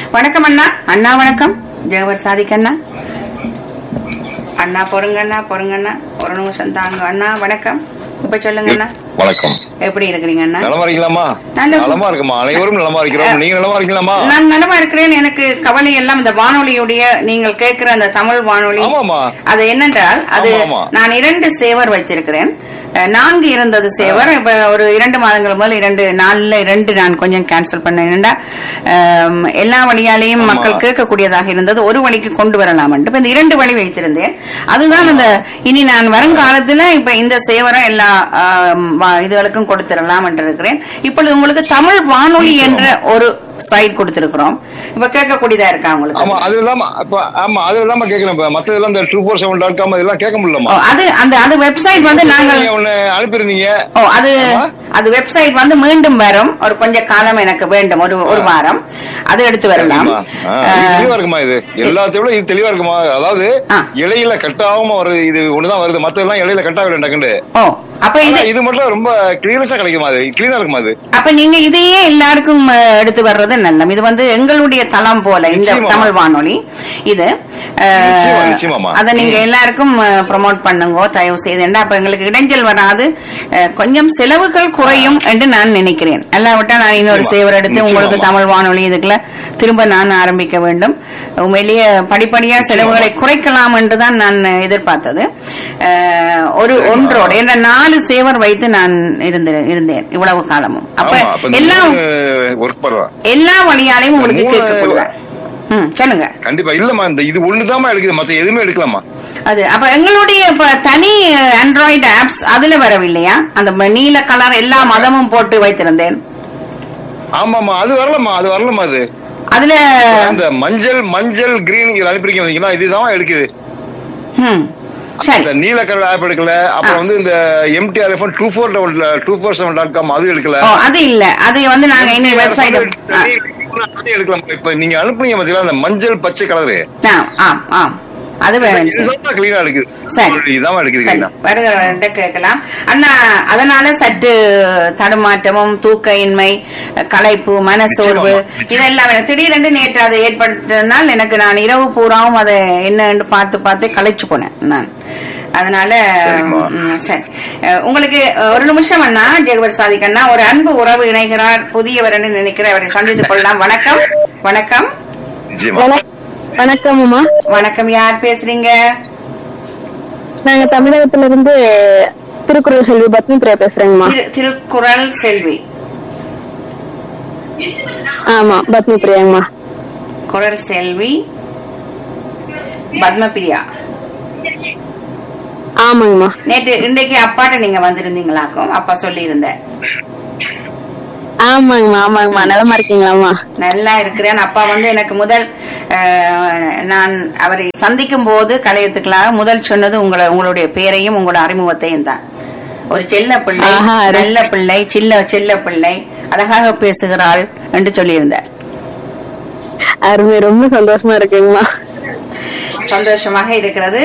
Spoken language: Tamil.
வணக்கம் அண்ணா அண்ணா வணக்கம் ஜெகவர் சாதிக் அண்ணா அண்ணா பொறுங்க அண்ணா பொறுங்க அண்ணா ஒரு நிமிஷம் தாங்க அண்ணா வணக்கம் இப்ப சொல்லுங்க அண்ணா வணக்கம் எப்படி இருக்கிறீங்க அண்ணா நலமா இருக்கீங்களாமா நல்ல- நலமா இருக்குமா அனைவரும் நலமா இருக்கிறோம் நீங்க நலமா இருக்கீங்களாமா நான் நலமா இருக்கிறேன் எனக்கு கவலை எல்லாம் இந்த வானொலியுடைய நீங்கள் கேட்கிற அந்த தமிழ் வானொலி ஆமாமா அது என்னென்றால் அது ஆமா, ஆமா. நான் இரண்டு சேவர் வச்சிருக்கிறேன் அஹ், நான்கு இருந்தது சேவர் இப்ப ஒரு இரண்டு மாதங்கள் முதல் இரண்டு நாள்ல இரண்டு நான் கொஞ்சம் கேன்சல் பண்ணேன் ஏனென்றா, அம், எல்லா வழியாலையும் ஆமா. மக்கள் கேட்கக்கூடியதாக இருந்தது ஒரு வழிக்கு கொண்டு வரலாம் இப்ப இந்த இரண்டு வழி வைத்திருந்தேன் அதுதான் அந்த இனி நான் வருங்காலத்துல இப்ப இந்த சேவரை எல்லா ஆம், வா- இதுகளுக்கும் கொடுத்திடலாம் என்று இருக்கிறேன் இப்பொழுது உங்களுக்கு தமிழ் வானொலி என்ற ஒரு சைட் கொடுத்திருக்கிறோம் இப்ப கேட்கக்கூடியதா இருக்கா ஆமா உங்களுக்கு அது இல்லாம இப்ப ஆமா அது இல்லாம கேக்குறேன் இப்ப மத்த எல்லாம் இந்த two four seven dot com இதெல்லாம் கேட்க ஓ, முடியலமா அது அந்த அது வெப்சைட் வந்து நாங்கள் நீங்க ஒண்ணு அனுப்பியிருந்தீங்க ஓ அது ஆமா. அது வெப்சைட் வந்து மீண்டும் வரும் ஒரு கொஞ்ச காலம் எனக்கு வேண்டும் ஒரு ஒரு வாரம் அது எடுத்து வரலாம் சரிம்மா. ஆ, இது அஹ், தெளிவா இருக்குமா இது எல்லாத்தையும் விட இது தெளிவா இருக்குமா அதாவது ஆ. இலையில கட்டாம வருது இது ஒண்ணுதான் வருது மத்த எல்லாம் இலையில கட்டாக டக்குண்டு ஓ அப்ப இது ஆனா இது மட்டும் ரொம்ப கிளியரஸா கிடைக்குமா அது கிளீனா இருக்குமா அது அப்ப நீங்க இதையே எல்லாருக்கும் அஹ், எடுத்து வர்றது நல்லம் இது வந்து எங்களுடைய தளம் போல இந்த நிச்சயமா. தமிழ் வானொலி இது அஹ், நிச்சயமா, நிச்சயமாம்மா. அதை நீங்க எல்லாருக்கும் ப்ரொமோட் பண்ணுங்க தயவு செய்து ஏண்டா அப்ப எங்களுக்கு இடைஞ்சல் வராது அஹ், கொஞ்சம் செலவுகள் குறையும் என்று நான் நினைக்கிறேன் அல்லாவிட்டா நான் இன்னொரு நிச்சயமா. சேவர் எடுத்து உங்களுக்கு நிச்சயமாம்மா. தமிழ் வானொலி இதுக்குள்ள திரும்ப நான் ஆரம்பிக்க வேண்டும் உண்மையிலேயே படிப்படியா செலவுகளை குறைக்கலாம் என்றுதான் நான் எதிர்பார்த்தது அஹ், ஒரு ஒன்றோடு என்ற நாலு சேவர் வைத்து நான் இருந்தேன் இருந்தேன் இவ்வளவு காலமும் அப்ப ஆமா அப்ப எல்லாம் ஒர்க் பண்றோம் எல்லா வழியாலையும் உங்களுக்கு மூணு- கேட்கக்கூடாது ம் சொல்லுங்க கண்டிப்பா இல்லம்மா இந்த இது ஒண்ணுதாம்மா எடுக்குது மத்த எதுவுமே எடுக்கலாமா அது அப்ப எங்களுடைய இப்ப தனி ஆண்ட்ராய்டு ஆப்ஸ் அதுல வரவில்லையா அந்த ம- நீல கலர் எல்லா மதமும் போட்டு வைத்திருந்தேன் ஆமாமா அது வரலம்மா அது வரலம்மா அது அதுல அந்த மஞ்சள் மஞ்சள் கிரீன் இது அனுப்பிருக்கீங்க பாத்தீங்களா இதுதான் எடுக்குது ம் சரி இந்த நீல கலர் ஆப் எடுக்கல அப்புறம் வந்து இந்த MTR F two four two four seven dot com அது எடுக்கல ஓ அது இல்ல அது வந்து நாங்க இன்னும் வெப்சைட் அது எடுக்கலாம் இப்ப நீங்க அனுப்புனீங்க பாத்தீங்களா அந்த மஞ்சள் பச்சை கலரு ஆம் ஆம் அது வேணும் சரி. இதுதான் கிளீனா எடுக்குது சரி. இதுதான் எடுக்குது சரி கிளீனா வருகிறவர்கிட்ட கேட்கலாம் அண்ணா அதனால சற்று தடுமாற்றமும் தூக்க இன்மை களைப்பு மனசோர்வு நிச்சயமா, நிச்சயமா. இதெல்லாம் வேணும். திடீரென்று நேற்று அதை ஏற்படுத்தினால் எனக்கு நான் இரவு பூராவும் அதை என்னன்னு பார்த்து பார்த்து களைச்சு போனேன் நான் அதனால சரிம்மா. ம், சரி அஹ், உங்களுக்கு அஹ், ஒரு நிமிஷம் அண்ணா ஜெகவர் சாதிக் அண்ணா ஒரு அன்பு உறவு இணைகிறார் புதியவர் என்று நினைக்கிற அவரை சந்தித்துக் கொள்ளலாம் வணக்கம் வணக்கம் நிச்சயமா வணக்- வணக்கம் அம்மா வணக்கம் யார் பேசுறீங்க நாங்க தமிழகத்துல இருந்து திருக்குறள் செல்வி பத்மி பிரியா பேசுறேங்கம்மா திரு- திருக்குறள் செல்வி ஆமா பத்மி பிரியாங்கம்மா குரல் செல்வி பத்மபிரியா ஆமாங்கம்மா நேற்று இன்றைக்கு அப்பாட்ட நீங்க வந்திருந்தீங்களாக்கும் அப்பா சொல்லியிருந்தேன் ஆமாங்கம்மா ஆமாங்கம்மா நலமா இருக்கீங்களாம்மா நல்லா இருக்கிறேன் அப்பா வந்து எனக்கு முதல் அஹ், நான் அவரை சந்திக்கும் போது கலையத்துக்களாக முதல் சொன்னது உங்களை உங்களுடைய பேரையும் உங்களோட அறிமுகத்தையும் தான் ஒரு செல்ல பிள்ளை ஆஹா, அரு- நல்ல பிள்ளை சில்ல செல்ல பிள்ளை அழகாக பேசுகிறாள் என்று சொல்லியிருந்தார் அருமை ரொம்ப சந்தோஷமா இருக்குங்கம்மா சந்தோஷமாக இருக்கிறது